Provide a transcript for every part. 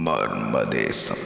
மர்மதேசம்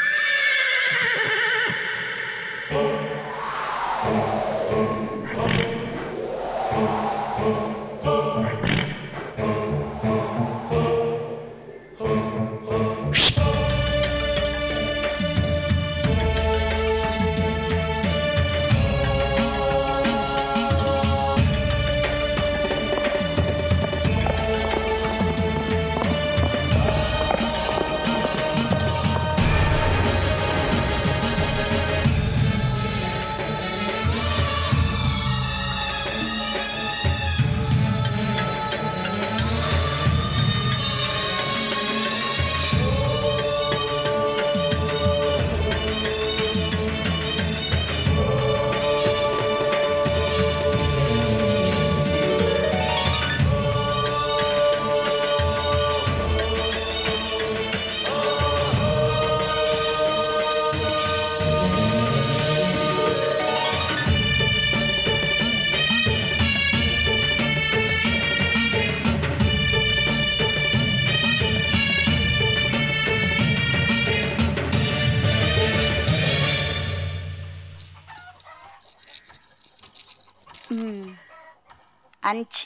ம் அஞ்சு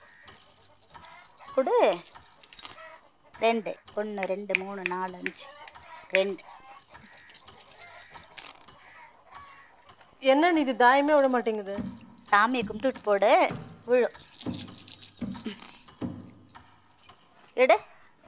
கொடு ரெண்டு ஒன்று ரெண்டு மூணு நாலு அஞ்சு ரெண்டு என்ன இது தாயமே விட மாட்டேங்குது சாமியை கும்பிட்டுட்டு போடு விழும் எடு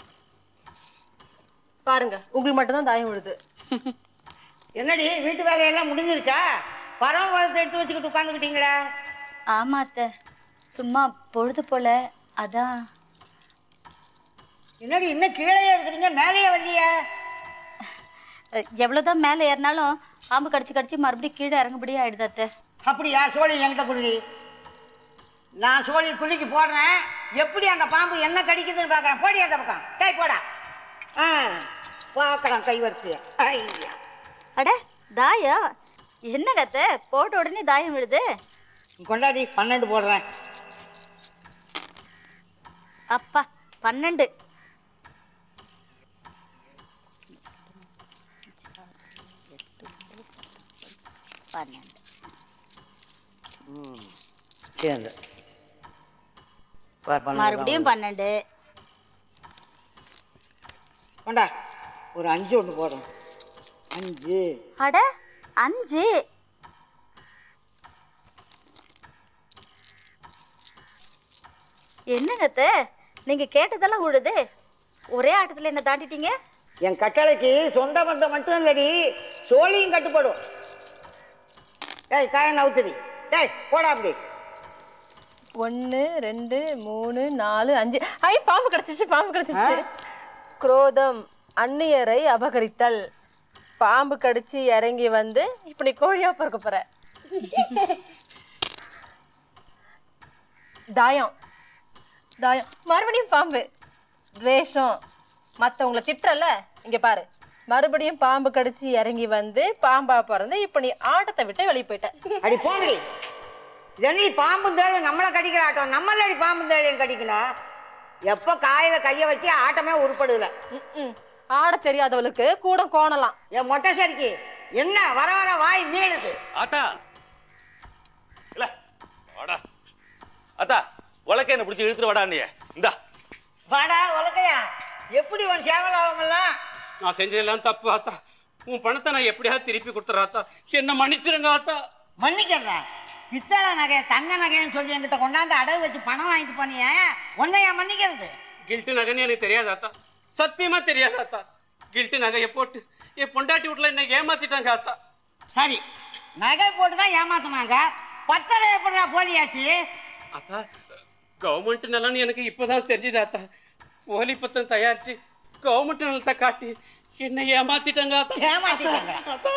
பாருங்க உங்களுக்கு மட்டும் தான் தாயம் விழுது என்னடி வீட்டு வேலையெல்லாம் முடிஞ்சிருச்சா பரவாயில்ல எடுத்து வச்சுக்கிட்டு உட்காந்துக்கிட்டீங்களே ஆமா அத்தை சும்மா பொழுது போல அதான் என்னடி இன்னும் கீழே இருக்கிறீங்க மேலேயே வரலையே அஹ், எவ்வளவுதான் மேலே ஏறினாலும் பாம்பு கடிச்சு கடிச்சு மறுபடியும் கீழே இறங்குபடி ஆயிடுது அத்தை அப்படியா சோழி என்கிட்ட குடி நான் சோழி குளிக்கு போடுறேன் எப்படி அந்த பாம்பு என்ன கடிக்குதுன்னு பார்க்குறேன் போடி அந்த பக்கம் கை போடா ஆ பார்க்கலாம் கை வரிசைய ஐயா அட தாயம் என்னங்க அத்தை போட்ட உடனே தாயம் விழுது கொண்டாடி பன்னெண்டு போடுறேன் அப்பா பன்னெண்டு பன்னெண்டு சேர்ந்து பார், பன்னெண்டு மறுபடியும் தான் பன்னெண்டு வருது. கொண்டா ஒரு அஞ்சு ஒன்று போடுறேன் அஞ்சு அட அஞ்சு என்னங்க அத்தை நீங்க கேட்டதெல்லாம் விழுது ஒரே ஆட்டத்துல என்ன தாண்டிட்டீங்க என் கட்டளைக்கு சொந்த பந்தம் மட்டும் இல்லடி சோழியும் கட்டுப்படும் டேய் காய நவுத்துடி டேய் போடா அப்படி ஒன்று ரெண்டு மூணு நாலு அஞ்சு ஐ பாம்பு கிடச்சிச்சு பாம்பு கிடச்சிச்சு குரோதம் அந்நியரை அபகரித்தல் பாம்பு கடிச்சு இறங்கி வந்து இப்போ நீ கோழியா பிறக்க போற தாயம் தாயம் மறுபடியும் பாம்பு துவேஷம் மற்றவங்களை திட்டல இங்க பாரு மறுபடியும் பாம்பு கடிச்சு இறங்கி வந்து பாம்பா பிறந்து இப்போ நீ ஆட்டத்தை விட்டு வெளியே போயிட்ட அடி போங்கடி இதனி பாம்பு தேழி நம்மளை கடிக்கிற ஆட்டம் நம்மள அடி பாம்பு தேழியும் கடிக்கணும் எப்போ காயில கையை வச்சு ஆட்டமே உருப்படுல ம்ம். ஆட தெரியாதவளுக்கு கூட கோணலாம் என் மொட்டை சரிக்கு என்ன வர வர வாய் நீளுது ஆத்தா இல்ல வாடா அத்தா உலக்க என்ன பிடிச்சி இழுத்துட்டு வாடா நீ இந்தா வாடா உலக்கையா எப்படி உன் சேவலாவமெல்லாம் நான் செஞ்சதெல்லாம் தப்பு ஆத்தா உன் பணத்தை நான் எப்படியாவது திருப்பி கொடுத்துறேன் ஆத்தா என்ன மன்னிச்சிருங்க ஆத்தா மன்னிக்கிறேன் பித்தளை நகை தங்க நகைன்னு சொல்லி என்கிட்ட கொண்டாந்து அடகு வச்சு பணம் வாங்கிட்டு போனிய உன்னையா மன்னிக்கிறது கில்ட்டு நகைன்னு எனக்கு தெரியாது ஆத்தா சத்தியமா தெரியாது ஆத்தா கில்ட்டு நகையை போட்டு என் பொண்டாட்டி வீட்டுல என்ன ஏமாத்திட்டாங்க ஆத்தா சரி நகை போட்டு தான் ஏமாத்தினாங்க பத்தரை எப்படிடா போலியாச்சு ஆத்தா கவர்மெண்ட் நலன்னு எனக்கு இப்போதான் தெரிஞ்சுது ஆத்தா போலி பத்திரம் தயாரிச்சு கவர்மெண்ட் நலத்தை காட்டி என்ன ஏமாத்திட்டாங்க ஆத்தா ஏமாத்திட்டாங்க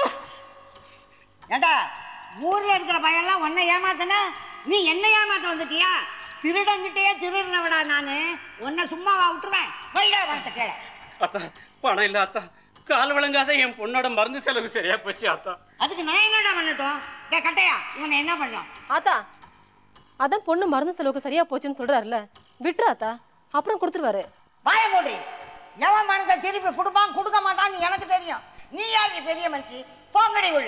ஏண்டா ஊர்ல இருக்கிற பையன்லாம் உன்னை ஏமாத்தனா நீ என்ன ஏமாத்த வந்துட்டியா திருடங்கிட்டே திருடினவடா நானு உன்னை சும்மாவா விட்டுருவேன் வைடா பணத்தை கேள ஆத்தா பணம் இல்ல ஆத்தா கால் விளங்காத என் பொண்ணோட மருந்து செலவு சரியா போச்சு ஆத்தா அதுக்கு நான் என்னடா பண்ணட்டும் டே கட்டையா இவனை என்ன பண்ணோம் ஆத்தா அதான் பொண்ணு மருந்து செலவுக்கு சரியா போச்சுன்னு சொல்றாருல விட்டுரு ஆத்தா அப்புறம் கொடுத்துருவாரு வாய மூடி எவன் மனதை திருப்பி கொடுப்பான் கொடுக்க மாட்டான்னு எனக்கு தெரியும் நீ யாரு பெரிய மனுஷி போங்கடி உள்ள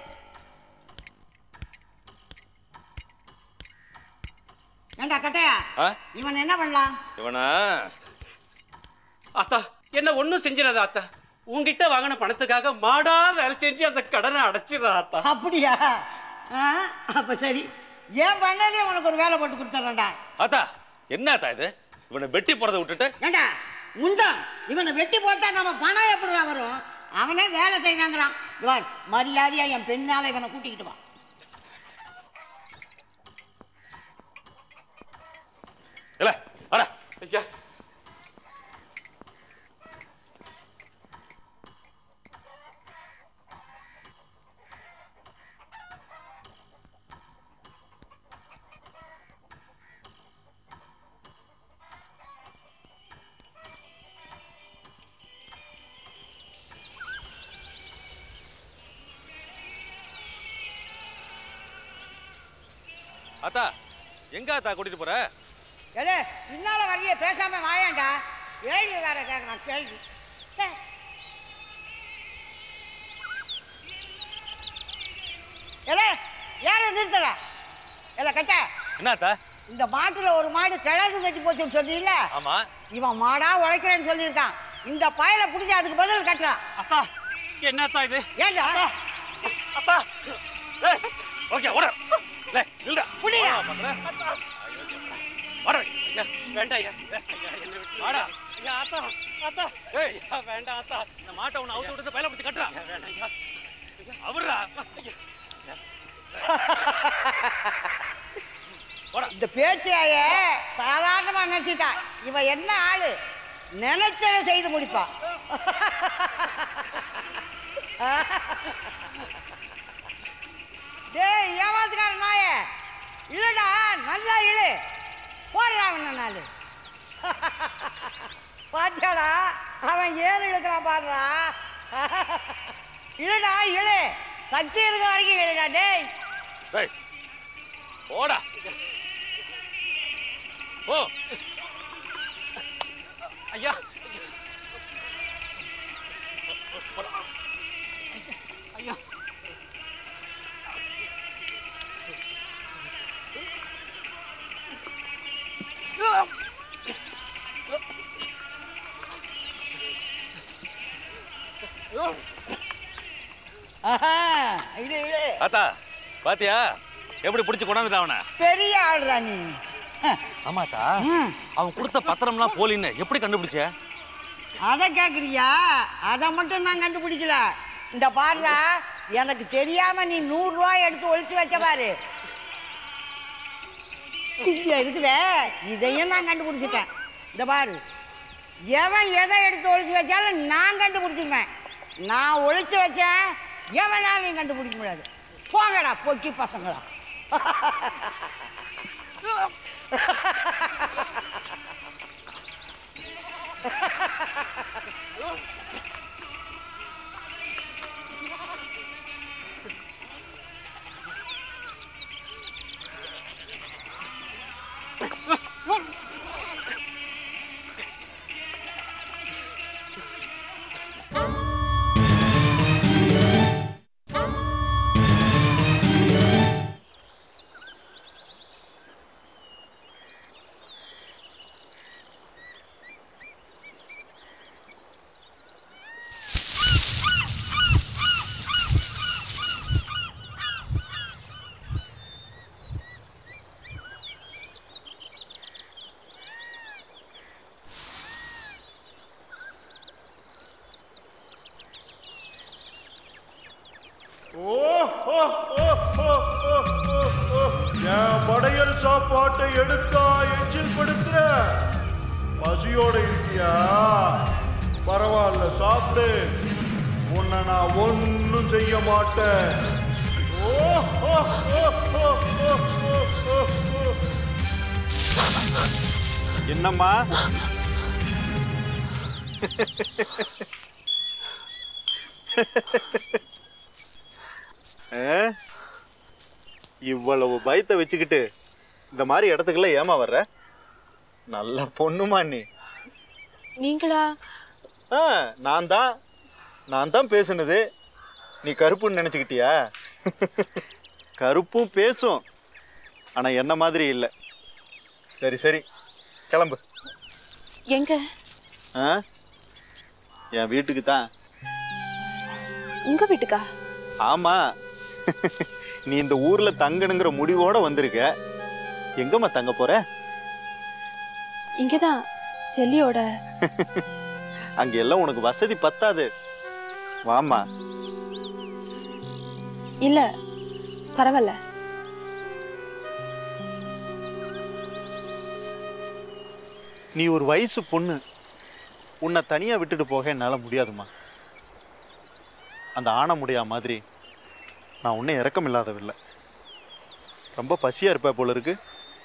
ஏண்டா கட்டையா ஆ? இவன் என்ன பண்ணலாம் இவனா அத்தா என்ன ஒண்ணும் செஞ்சிடாத அத்தா உங்ககிட்ட வாங்கின பணத்துக்காக மாடா வேலை செஞ்சு அந்த கடனை அடைச்சிடுறா அத்தா அப்படியா ஆ அப்ப சரி ஏன் பண்ணலையே உனக்கு ஒரு வேலை போட்டு கொடுத்துட்றேன்டா அத்தா என்ன அத்தா இது இவனை வெட்டி போறதை விட்டுட்டு ஏண்டா முண்டம் இவனை வெட்டி போட்டா நம்ம பணம் எப்படிடா வரும் அவனே வேலை செய்யறாங்கிறான் இவர் மரியாதையா என் பெண்ணால இவனை கூட்டிக்கிட்டு வா இல்ல வாடா ஐயா அத்தா எங்க அத்தா கூட்டிட்டு போற ஏலே பின்னால வரைய பேசாம வாயாண்டா கேள்வி வேற கேட்கலாம் கேள்வி சே. ஏலே யாரும் நிறுத்தல ஏல கட்ட என்ன அத்தா இந்த மாட்டுல ஒரு மாடு கிழங்கு கட்டி போச்சுன்னு சொன்னீங்கல்ல ஆமா இவன் மாடா உழைக்கிறேன்னு சொல்லியிருக்கான் இந்த பயலை பிடிச்சி அதுக்கு பதில் கட்டுறான் அத்தா என்ன அத்தா இது ஏண்டா அத்தா ஏய் ஓகே ஓட லே நில்டா புடிடா. பாக்குற வாடா ஐயா வேண்டாம் ஐயா ஐயா என்ன விட்டு வாடா. ஐயா அத்தா அத்தா ஏய் ஐயா வேண்டாம் அத்தா இந்த மாட்டை உன்னை அவுத்து விட்டு பயில பிடிச்சு கட்டுறா ஐயா வேண்டாம் ஐயா அவர்ரா இந்த பேச்சியாய சாதாரணமா நினைச்சிட்டா இவ என்ன ஆளு நினைச்சதை செய்து முடிப்பா டேய் ஏமாத்துக்கார நாய இல்லடா நல்லா இழு போடுறா அவன் நாள் பாத்தியாடா அவன் ஏன் இழுக்கிறான் பாடுறா இழுடா இழு சக்தி இருக்க வரைக்கும் இழுடா டேய் டேய் போடா போ ஐயா ஐயா ஆஹா இழு இழு அத்தா பாத்தியா எப்படி பிடிச்சு கொண்டாந்துட்டான் அவனை பெரிய ஆள்டா நீ ஆமாத்தா ம். அவன் கொடுத்த பத்திரம்லாம் போலின்னு எப்படி கண்டுபிடிச்ச அதை கேட்குறியா அதை மட்டும் நான் கண்டுபிடிக்கல இந்த பாருடா எனக்கு தெரியாம நீ நூறுரூவா எடுத்து ஒழிச்சு வச்ச பாரு இங்க இருக்குதே இதையும் நான் கண்டுபிடிச்சிட்டேன் இந்த பாரு எவன் எதை எடுத்து ஒழிச்சு வச்சாலும் நான் கண்டுபிடிச்சிருவேன் நான் ஒழிச்சு வச்சேன் எவனாலையும் கண்டுபிடிக்க முடியாது போங்கடா பொக்கி பசங்களா ஓ ஓ, ஓ, ஓ, ஓ, ஓ, ஓ. என் படையல் சாப்பாட்டை எடுத்தா எச்சில் படுத்துற பசியோட இருக்கியா பரவாயில்ல சாப்பிடு உன்னை நான் ஒன்னும் செய்ய மாட்டேன் ஓ ஓ, ஓ, ஓ, ஓ, ஓ, ஓ, ஓ. என்னம்மா இவ்வளவு பயத்தை வச்சுக்கிட்டு இந்த மாதிரி இடத்துக்குள்ள ஏமா வர்ற நல்ல பொண்ணுமா நீ நீங்களா ஆ நான் தான் நான் தான் பேசுனது நீ கருப்புன்னு நினச்சிக்கிட்டியா கருப்பும் பேசும் ஆனால் என்ன மாதிரி இல்லை சரி சரி கிளம்பு எங்க ஆ என் வீட்டுக்கு தான் உங்க வீட்டுக்கா ஆமாம் நீ இந்த ஊரில் தங்கணுங்கிற முடிவோட வந்திருக்க எங்கம்மா தங்க போற இங்கதான் செல்லியோட அங்க எல்லாம் உனக்கு வசதி பத்தாது வாமா இல்ல பரவாயில்ல நீ ஒரு வயசு பொண்ணு உன்னை தனியா விட்டுட்டு போக என்னால முடியாதும்மா அந்த ஆணமுடியா மாதிரி நான் உன்னை இறக்கம் இல்லாதவில்லை ரொம்ப பசியா இருப்ப போல இருக்கு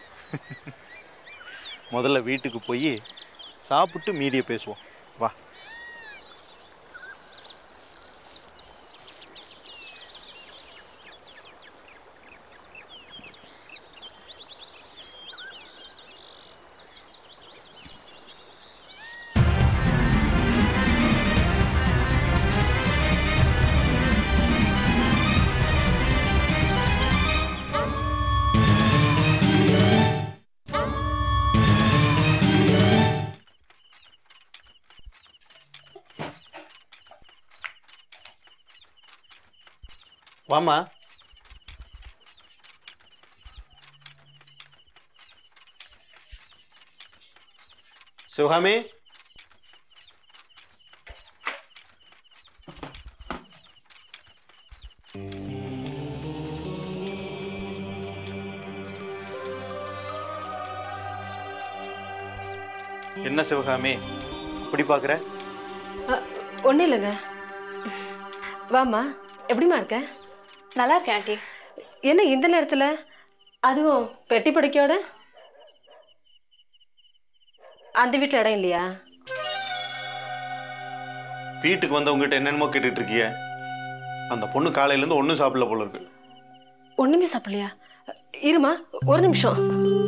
முதல்ல வீட்டுக்கு போய் சாப்பிட்டு மீதியை பேசுவோம் வா வாமா சிவகாமி என்ன சிவகாமி இப்படி பார்க்குற ஒன்றும் இல்லைங்க வாம்மா எப்படிம்மா இருக்க நல்லா இருக்கேன் ஆண்டி என்ன இந்த நேரத்தில் அதுவும் பெட்டி படுக்கையோட அந்த வீட்டில் இடம் இல்லையா வீட்டுக்கு வந்தவங்ககிட்ட என்னென்னமோ கேட்டுட்டு இருக்கிய அந்த பொண்ணு காலையிலேருந்து ஒன்றும் சாப்பிடல போல இருக்கு ஒன்றுமே சாப்பிடலையா இருமா ஒரு நிமிஷம்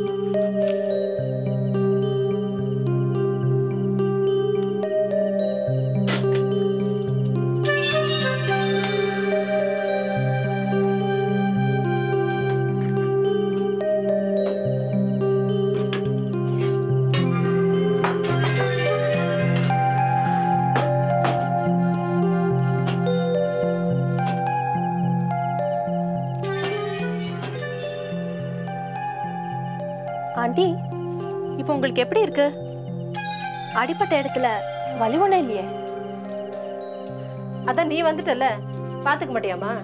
ஆண்டி இப்போ உங்களுக்கு எப்படி இருக்கு அடிப்பட்ட இடத்துல வலி ஒன்றும் இல்லையே அதான் நீ வந்துட்டல பார்த்துக்க மாட்டியாம்மா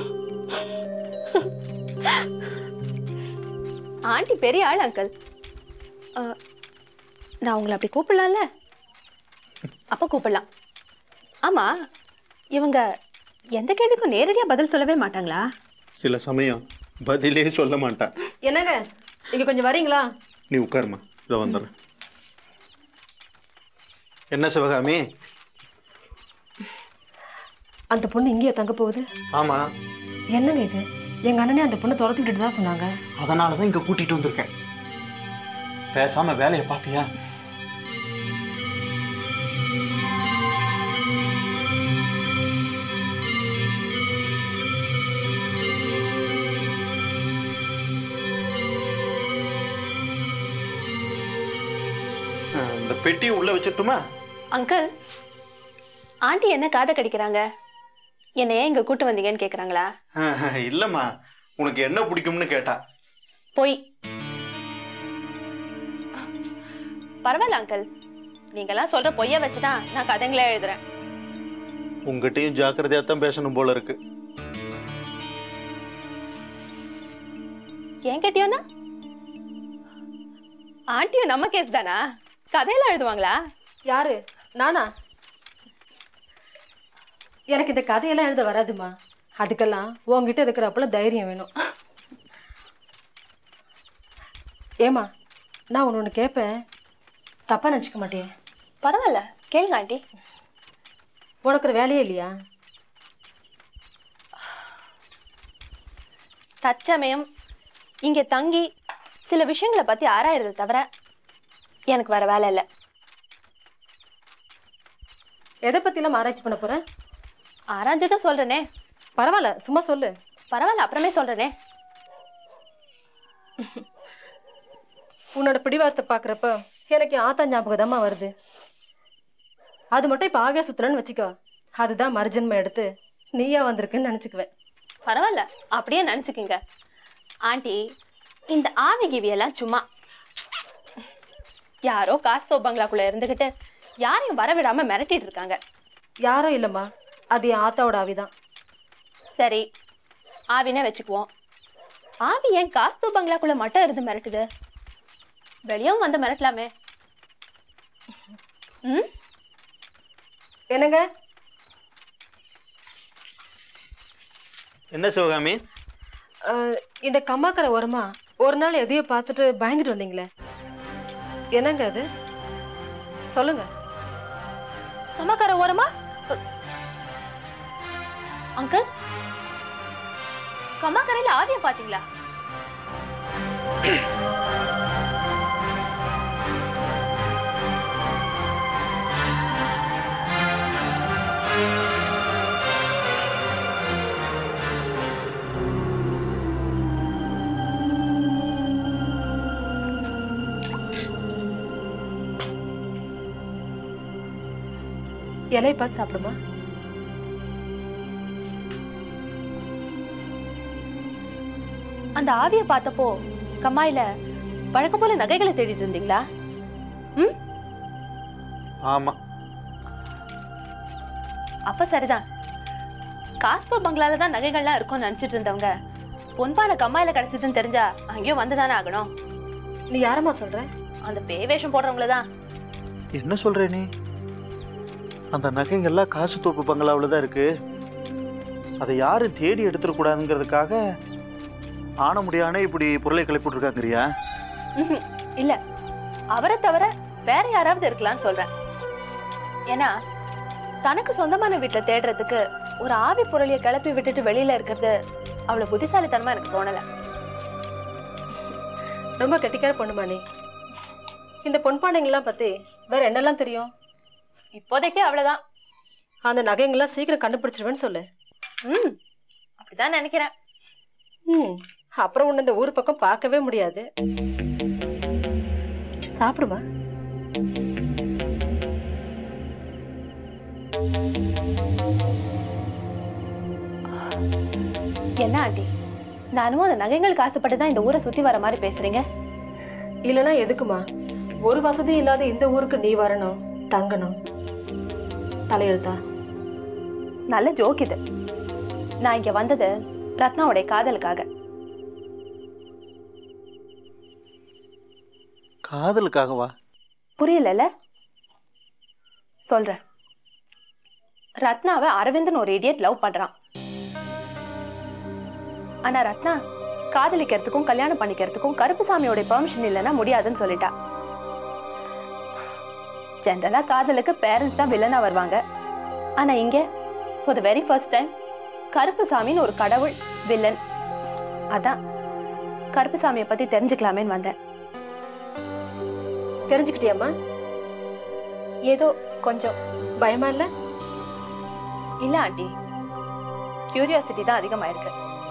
ஆண்டி பெரிய ஆள் அங்கிள் நான் உங்களை அப்படி கூப்பிடலாம்ல அப்போ கூப்பிடலாம் ஆமா இவங்க எந்த கேள்விக்கும் நேரடியாக பதில் சொல்லவே மாட்டாங்களா சில சமயம் பதிலே சொல்ல மாட்டான் என்னங்க இங்கே கொஞ்சம் வரீங்களா நீ உட்காருமா இதை வந்துடுறேன் என்ன சிவகாமி அந்த பொண்ணு இங்கேயே தங்க போகுது ஆமா என்னங்க இது எங்க அண்ணனே அந்த பொண்ணை துரத்தி விட்டுட்டு தான் சொன்னாங்க அதனால தான் இங்க கூட்டிட்டு வந்திருக்கேன் பேசாம வேலையை பாப்பியா இந்த பெட்டியை உள்ள வச்சிட்டுமா அங்கிள் ஆண்டி என்ன காதை கடிக்கிறாங்க என்னை ஏன் இங்கே கூட்டு வந்தீங்கன்னு கேட்குறாங்களா இல்லம்மா உனக்கு என்ன பிடிக்கும்னு கேட்டா போய் பரவாயில்ல அங்கிள் நீங்கெல்லாம் சொல்ற பொய்ய வச்சுதான் நான் கதைங்களே எழுதுறேன் உங்ககிட்டயும் ஜாக்கிரதையா தான் பேசணும் போல இருக்கு ஏன் கேட்டியோன்னா ஆண்டியும் நம்ம கேஸ் தானா கதையெல்லாம் எழுதுவாங்களா யாரு நானா எனக்கு இந்த கதையெல்லாம் எழுத வராதுமா அதுக்கெல்லாம் உங்ககிட்ட இருக்கிறப்பல தைரியம் வேணும் ஏமா நான் ஒன்று ஒன்று கேட்பேன் தப்பா நினச்சிக்க மாட்டேன் பரவாயில்ல கேளுங்க ஆண்டி உனக்கு ஒரு வேலையே இல்லையா தற்சமயம் இங்கே தங்கி சில விஷயங்களை பற்றி ஆராயறதை தவிர எனக்கு வர வேலை இல்லை எதை பற்றிலாம் ஆராய்ச்சி பண்ண போற ஆராய்ஞ்சதான் சொல்றேனே பரவாயில்ல சும்மா சொல்லு பரவாயில்ல அப்புறமே சொல்றேனே உன்னோட பிடிவாதத்தை பார்க்குறப்ப எனக்கு என் ஆத்தா ஞாபகம் வருது அது மட்டும் இப்போ ஆவியா சுத்துறேன்னு வச்சுக்கோ அதுதான் மறுஜன்மம் எடுத்து நீயா வந்திருக்குன்னு நினச்சிக்குவேன் பரவாயில்ல அப்படியே நினச்சிக்கிங்க ஆண்டி இந்த ஆவி கிவியெல்லாம் சும்மா யாரோ காஸ்தோ பங்களாக்குள்ள இருந்துகிட்டு யாரையும் வரவிடாம மிரட்டிட்டு இருக்காங்க யாரும் இல்லைம்மா அது என் ஆத்தாவோட ஆவிதான் சரி ஆவினே வச்சுக்குவோம் ஆவி ஏன் காஸ்தோ பங்களாக்குள்ள மட்டும் இருந்து மிரட்டுது வெளியும் வந்து மிரட்டலாமே ம் என்னங்க என்ன சிவகாமி அஹ், இந்த கம்மாக்கரை ஓரமா ஒரு நாள் எதையோ பார்த்துட்டு பயந்துட்டு வந்தீங்களே என்னங்க அது சொல்லுங்க சமக்கார ஓரமா அங்கிள் கம்மாக்கரையில ஆவிய பாத்தீங்களா இலையை பார்த்து சாப்பிடுமா அந்த ஆவிய பார்த்தப்போ கம்மாயில வழக்கம் போல நகைகளை தேடிட்டு இருந்தீங்களா ம் ஆமா அப்ப சரிதான் காஸ்கோ பங்களால தான் நகைகள்லாம் இருக்கும்னு நினைச்சிட்டு இருந்தவங்க பொன்பான கம்மாயில கிடைச்சதுன்னு தெரிஞ்சா அங்கேயும் வந்துதானே ஆகணும் நீ யாரம்மா சொல்ற அந்த பேய் வேஷம் போடுறவங்கள தான் என்ன சொல்ற நீ அந்த நகைங்கெல்லாம் காசு தோப்பு பங்களாவில் தான் இருக்கு அதை யாரும் தேடி எடுத்துடக்கூடாதுங்கிறதுக்காக ஆன முடியானே இப்படி பொருளை கிளப்பிட்டுருக்காங்கறியா ம்ஹும். இல்ல அவரை தவிர வேற யாராவது இருக்கலாம்னு சொல்றேன் ஏன்னா தனக்கு சொந்தமான வீட்டுல தேடுறதுக்கு ஒரு ஆவி பொருளிய கிளப்பி விட்டுட்டு வெளியில இருக்கிறது அவ்வளவு புத்திசாலித்தனமா எனக்கு தோணல ரொம்ப கெட்டிக்கார பொண்ணுமா நீ இந்த பொன்பானைங்கள்லாம் பத்தி வேற என்னெல்லாம் தெரியும் இப்போதைக்கு அவ்வளவுதான் அந்த நகைங்கெல்லாம் சீக்கிரம் கண்டுபிடிச்சிருவேன்னு சொல்லு ம் அப்படிதான் நினைக்கிறேன் ம் அப்புறம் உன்னை இந்த ஊர் பக்கம் பார்க்கவே முடியாது சாப்பிடுமா என்ன ஆண்டி நானும் அந்த நகைங்களுக்கு ஆசைப்பட்டு தான் இந்த ஊரை சுத்தி வர மாதிரி பேசுறீங்க இல்லைன்னா எதுக்குமா ஒரு வசதியும் இல்லாத இந்த ஊருக்கு நீ வரணும் தங்கணும் தலையெழுத்தா நல்ல ஜோக் இது நான் இங்க வந்தது ரத்னாவுடைய காதலுக்காக காதலுக்காகவா புரியலல்ல சொல்றேன் ரத்னாவை அரவிந்தன் ஒரு இடியட் லவ் பண்றான் ஆனா ரத்னா காதலிக்கிறதுக்கும் கல்யாணம் பண்ணிக்கிறதுக்கும் கருப்புசாமியோட பெர்மிஷன் இல்லைன்னா முடியாதுன்னு சொல்லிட்டா ஜென்ரலா காதலுக்கு பேரண்ட்ஸ் தான் வில்லனா வருவாங்க ஆனா இங்க for the very first time கருப்புசாமின்னு ஒரு கடவுள் வில்லன் அதான் கருப்புசாமியை பத்தி தெரிஞ்சுக்கலாமேன்னு வந்தேன் தெரிஞ்சுக்கிட்டியாம்மா ஏதோ கொஞ்சம் பயமா இல்லை இல்ல ஆண்டி கியூரியாசிட்டி தான் அதிகமாயிருக்கு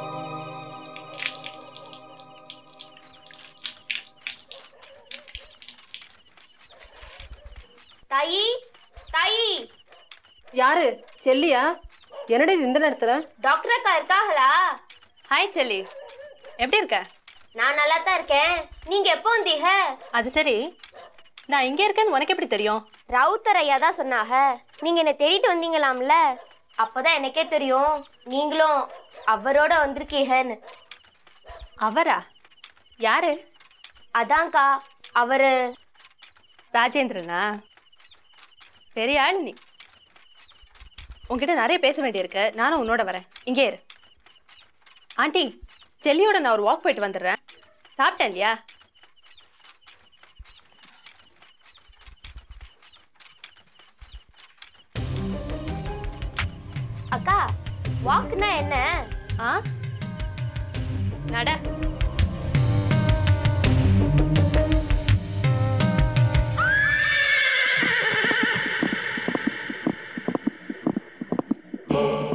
தாயி தாயி யாரு செல்லியா என்னடி இது இந்த நேரத்துல டாக்டர் அக்கா இருக்காங்களா ஹாய் செல்லி எப்படி இருக்க நான் நல்லா தான் இருக்கேன் நீங்க எப்போ வந்தீங்க அது சரி நான் இங்க இருக்கேன்னு உனக்கு எப்படி தெரியும் ரவுத்தர் ஐயா தான் சொன்னாங்க நீங்க என்னை தேடிட்டு வந்தீங்களாம்ல அப்போதான் எனக்கே தெரியும் நீங்களும் அவரோட வந்திருக்கீங்கன்னு அவரா யாரு அதான்க்கா அவரு ராஜேந்திரனா பெரிய ஆள் நீ உன்கிட்ட நிறைய பேச வேண்டியிருக்கு நானும் உன்னோட வரேன் இங்கே இரு ஆண்டி செல்லியோட நான் ஒரு வாக் போயிட்டு வந்துடுறேன் சாப்பிட்டேன் இல்லையா அக்கா வாக்குனா என்ன ஆ நட ஆ